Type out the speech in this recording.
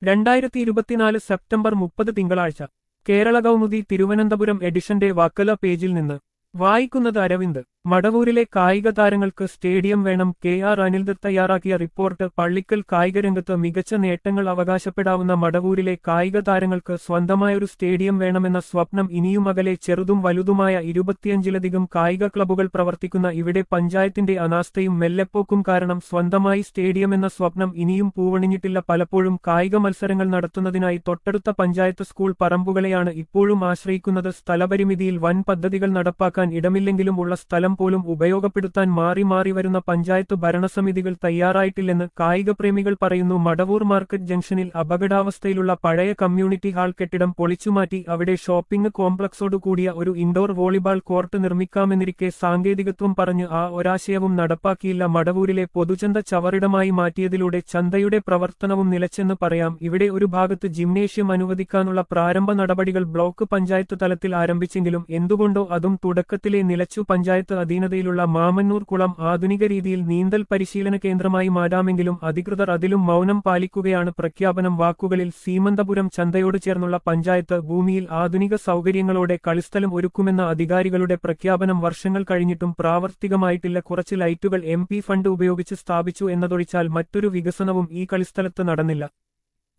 രണ്ടായിരത്തി ഇരുപത്തിനാല് സെപ്റ്റംബർ മുപ്പത് തിങ്കളാഴ്ച കേരള കൗമുദി തിരുവനന്തപുരം എഡിഷന്റെ വക്കല പേജിൽ നിന്ന് വായിക്കുന്നത് അരവിന്ദ് മടവൂരിലെ കായിക താരങ്ങൾക്ക് സ്റ്റേഡിയം വേണം കെ ആർ അനിൽദ് തയ്യാറാക്കിയ റിപ്പോർട്ട് പള്ളിക്കൽ കായികരംഗത്ത് മികച്ച നേട്ടങ്ങൾ അവകാശപ്പെടാവുന്ന മടവൂരിലെ കായിക താരങ്ങൾക്ക് സ്വന്തമായൊരു സ്റ്റേഡിയം വേണമെന്ന സ്വപ്നം ഇനിയും അകലെ ചെറുതും വലുതുമായ ഇരുപത്തിയഞ്ചിലധികം കായിക ക്ലബ്ബുകൾ പ്രവർത്തിക്കുന്ന ഇവിടെ പഞ്ചായത്തിന്റെ അനാസ്ഥയും മെല്ലെപ്പോക്കും കാരണം സ്വന്തമായി സ്റ്റേഡിയം എന്ന സ്വപ്നം ഇനിയും പൂവണിഞ്ഞിട്ടില്ല പലപ്പോഴും കായിക മത്സരങ്ങൾ നടത്തുന്നതിനായി തൊട്ടടുത്ത പഞ്ചായത്ത് സ്കൂൾ പറമ്പുകളെയാണ് ഇപ്പോഴും ആശ്രയിക്കുന്നത് സ്ഥലപരിമിതിയിൽ വൻ പദ്ധതികൾ നടപ്പാക്കാൻ ഇടമില്ലെങ്കിലും ഉള്ള സ്ഥലം പോലും ഉപയോഗപ്പെടുത്താൻ മാറി മാറി വരുന്ന പഞ്ചായത്ത് ഭരണസമിതികൾ തയ്യാറായിട്ടില്ലെന്ന് കായിക പ്രേമികൾ പറയുന്നു മടവൂർ മാർക്കറ്റ് ജംഗ്ഷനിൽ അപകടാവസ്ഥയിലുള്ള പഴയ കമ്മ്യൂണിറ്റി ഹാൾ കെട്ടിടം പൊളിച്ചുമാറ്റി അവിടെ ഷോപ്പിംഗ് കോംപ്ലക്സോടു കൂടിയ ഒരു ഇൻഡോർ വോളിബാൾ കോർട്ട് നിർമ്മിക്കാമെന്നിരിക്കെ സാങ്കേതികത്വം പറഞ്ഞ് ആ ഒരാശയവും നടപ്പാക്കിയില്ല മടവൂരിലെ പൊതുചന്ത ചവറിടമായി മാറ്റിയതിലൂടെ ചന്തയുടെ പ്രവർത്തനവും നിലച്ചെന്ന് പറയാം ഇവിടെ ഒരു ഭാഗത്ത് ജിംനേഷ്യം അനുവദിക്കാനുള്ള പ്രാരംഭ നടപടികൾ ബ്ലോക്ക് പഞ്ചായത്ത് തലത്തിൽ ആരംഭിച്ചെങ്കിലും എന്തുകൊണ്ടോ അതും തുടക്കത്തിലെ നിലച്ചു പഞ്ചായത്ത് അധീനതയിലുള്ള മാമന്നൂർ കുളം ആധുനിക രീതിയിൽ നീന്തൽ പരിശീലന കേന്ദ്രമായി മാറ്റാമെങ്കിലും അധികൃതർ അതിലും മൗനം പാലിക്കുകയാണ് പ്രഖ്യാപനം വാക്കുകളിൽ സീമന്തപുരം ചന്തയോട് ചേർന്നുള്ള പഞ്ചായത്ത് ഭൂമിയിൽ ആധുനിക സൗകര്യങ്ങളോടെ കളിസ്ഥലം ഒരുക്കുമെന്ന അധികാരികളുടെ പ്രഖ്യാപനം വർഷങ്ങൾ കഴിഞ്ഞിട്ടും പ്രാവർത്തികമായിട്ടില്ല കുറച്ച് ലൈറ്റുകൾ എം ഫണ്ട് ഉപയോഗിച്ച് സ്ഥാപിച്ചു എന്നതൊഴിച്ചാൽ മറ്റൊരു വികസനവും ഈ കളിസ്ഥലത്ത് നടന്നില്ല